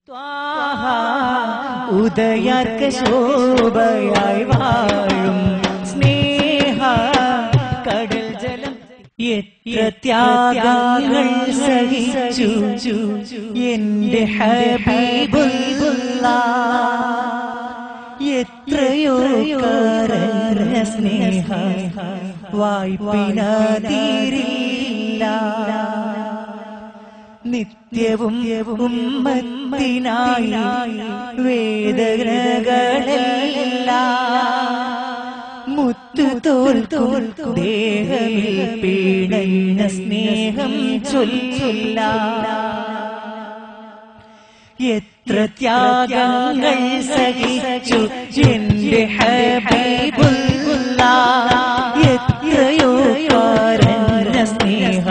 ഉദയാർക്ക ശോഭയായി വാഴും സ്നേഹ കടൽ ജലം എത്ര ത്യാഗങ്ങൾ സഹിച്ചു എന്റെ ഹബീബുള്ള എത്രയോ കാരണ സ്നേഹ വായ്പിനാതീരില്ല നിത്യവും ഉമ്മത്തിനായി വേദനകളെല്ലാം മുത്തു തോൽക്കും ദേഹമിൽ പീണന്ന സ്നേഹം ചൊല്ലില്ല എത്ര ത്യാഗങ്ങൾ സഹിച്ചു എന്റെ ഹബീബുള്ള എത്രയോ കാരണ സ്നേഹ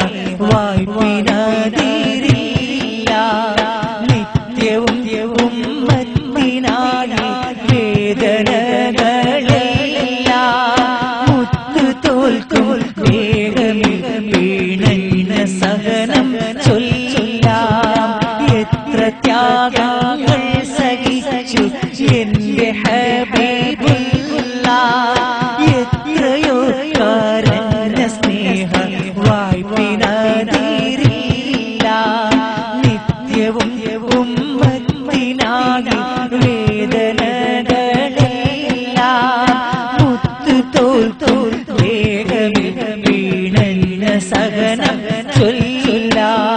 വായ്പിനാതിരില്ല നിത്യവും ഉമ്മത്തിനായി വേദനകളെല്ല മുത്തു തോൽക്കും വേഗമിൽ വീണ സഹനം ചൊല്ല എത്ര ത്യാഗങ്ങൾ സഹിച്ചു എന്റെ ഹബീബുള്ള എത്രയോ കാരണ സ്നേഹ വായ്പിനാതിരില്ല നിത്യവും ഉമ്മത്തിനായി വേദനകളെല്ല മുത്തു തോൽ തോൽ വേഗമിൽ വീണന്ന സഹനം ചൊല്ല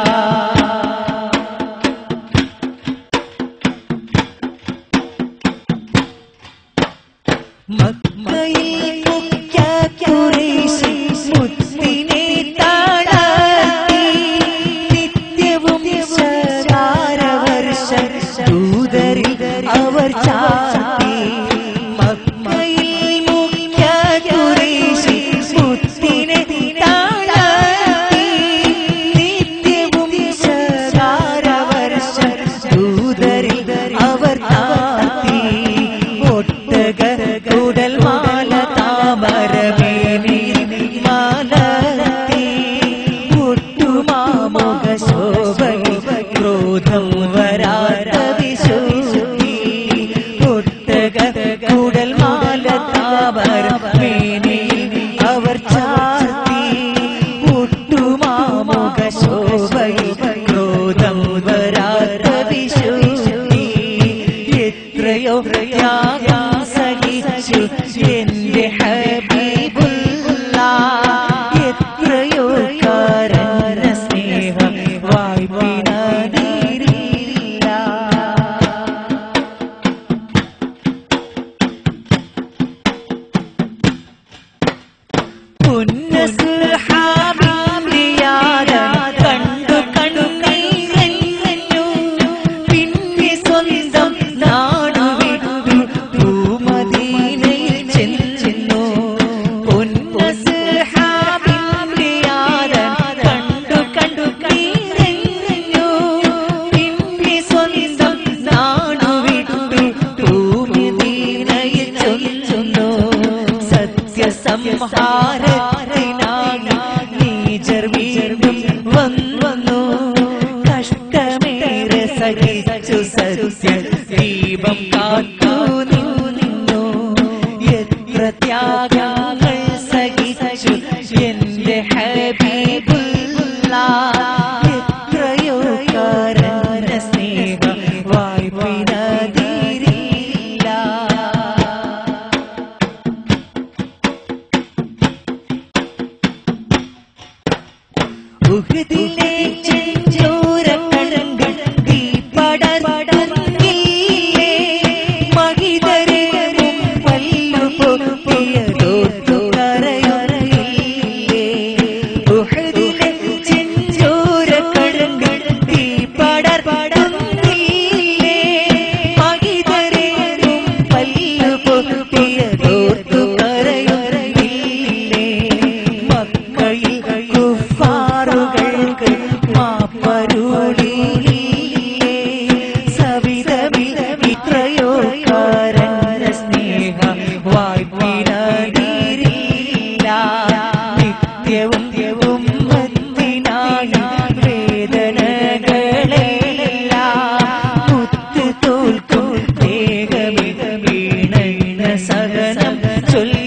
മക്കയിൽ മുഖ്യ ഖുറൈശി മുത്തിനെ താഴാത്തി നിത്യവും ശകാരവർഷ ദൂതരിൽ അവർ ചാത്തി മക്കയിൽ മുഖ്യ ഖുറൈശി മുത്തിനെ താഴാത്തി നിത്യവും ശകാരവർഷ ദൂതരിൽ അവർ താത്തി ഒട്ടക കുടൽ മാല താമരമേനി മാലത്തി ഒട്ടുമാമുഖ ശോഭയിൽ ക്രോധം വരാത്ത വിശുദ്ധി ഒട്ടക കുടൽ മാല താമരമേനി അവർ ചാർത്തി ഒട്ടുമാമുഖ ശോഭയിൽ ക്രോധം വരാത്ത വിശുദ്ധി എത്രയോ ത്യാഗം സഹിച്ചു എന്റെ ഹബീബുള്ള എത്രയോ കാരണ സ്നേഹം വായ്പിനാതിരില്ല പുന്നസുഹാബിയാരൻ കണ്ടു കണ്ണീരഞ്ഞു പിന്നെ സ്വന്തം നാടു വിട്ടു ഭൂമദീനയിൽ ചെന്നു പുന്നസുഹാബിയാരൻ കണ്ടു കണ്ടു കണ്ണീരഞ്ഞു പിന്നെ സ്വന്തം നാടു വിട്ടു ഭൂമദീനയിൽ ചെന്നു സത്യസംഹാരത്തിനായി നീചർ വീണ്ടും വന്നു കഷ്ടമേറെ സഹിച്ചു സത്യ ദീപം കാത്തു നിന്നു എത്ര ത്യാഗങ്ങൾ സഹിച്ചു എന്റെ ഹബീബുള്ള എത്രയോ കാരണ സ്നേഹം വായ്പിനാതിരില്ല ഉഹുദിലെ ചെഞ്ചോരക്കടങ്കൾ തീ പടർന്നില്ലേ മഹിത ചൊല്ലി